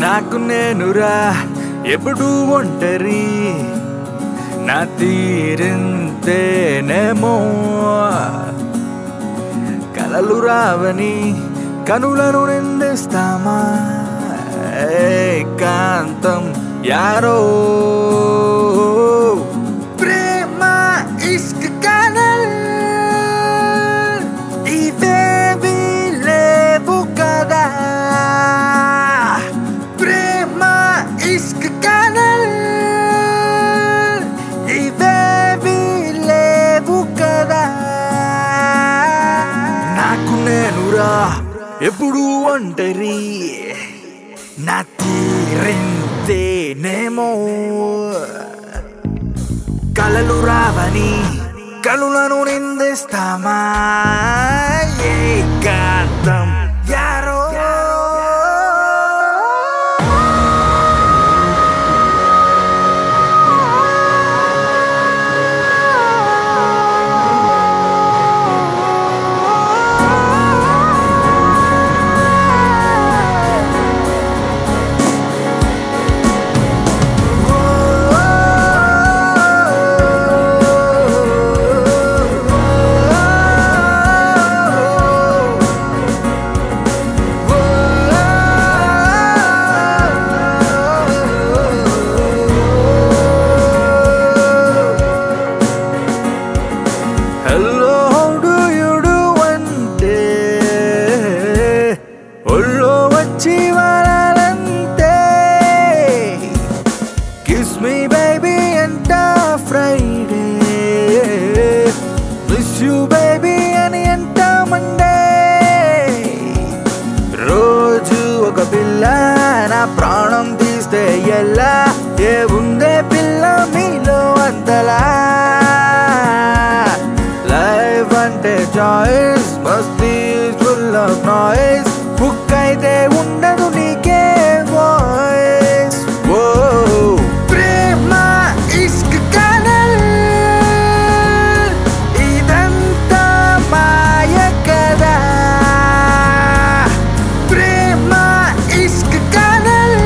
నాకు నేనురా ఎప్పుడు ఒంటరి నా తీరింతేనేమో కలలు రావని కనులను నిందిస్తామా ఏకాంతం యారో ప్రేమ ఇష్క కనల్ ఇవేవి లేవు కదా ప్రేమ ఇష్క కనల్ ఇవేవి లేవు కదా నాకు నేనురా ఎప్పుడు ఒంటరి నా తీరింతేనేమో కలలు రావని కలులను నిందిస్తామా ఏకాంతం యారో హలో హౌడు యుడు అంటే ఒళ్ళో వచ్చి వారాలంతే కిస్ మీ బేబీ అంట ఫ్రైడే మిస్ యూ బేబీ అని అంట మండే రోజు ఒక పిల్ల నా ప్రాణం తీస్తే ఎలా ఏ ఉందే పిల్ల మీలో అంతలా లైఫ్ అంటే చాయిస్ మస్తీ ఫుల్ ఆఫ్ నాయిస్ బుక్ అయితే ఉండదు నీకే వాయిస్ ఓ ప్రేమ ఇష్క్ కనల్ ఇదంతా మాయ కదా ప్రేమ ఇష్క్ కనల్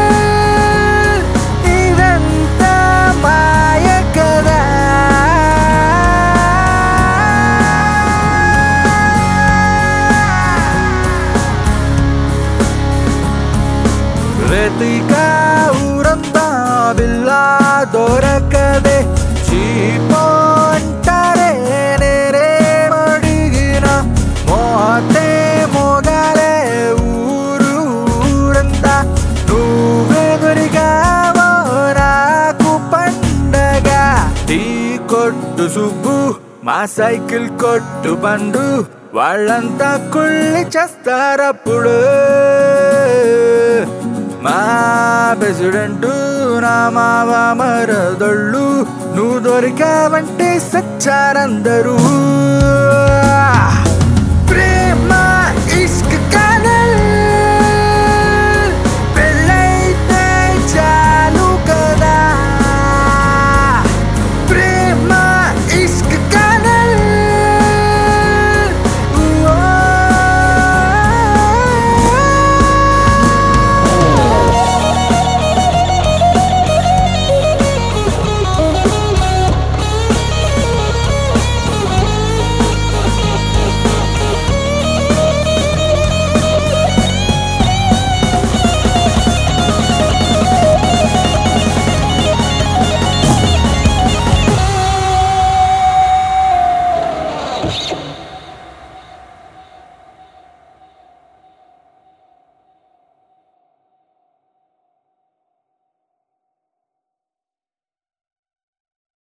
ఇదంతా మాయ కదా వెతికా ఊరంతా బిల్లా దొరకదే చీపో అంటారే నేనేమడిగిన మోతే మోగాలే ఊరు ఊరంతా నువ్వే దొరికావో నాకు పండగ టీ కొట్టు సుబ్బు మా సైకిల్ కొట్టు బండు వాళ్ళంతా కుళ్ళి చేస్తారప్పుడు మా ప్రెసిడెంట్ నా మావ మరదళ్ళు నువ్వు దొరికావంటే సచ్చారందరూ ప్రేమ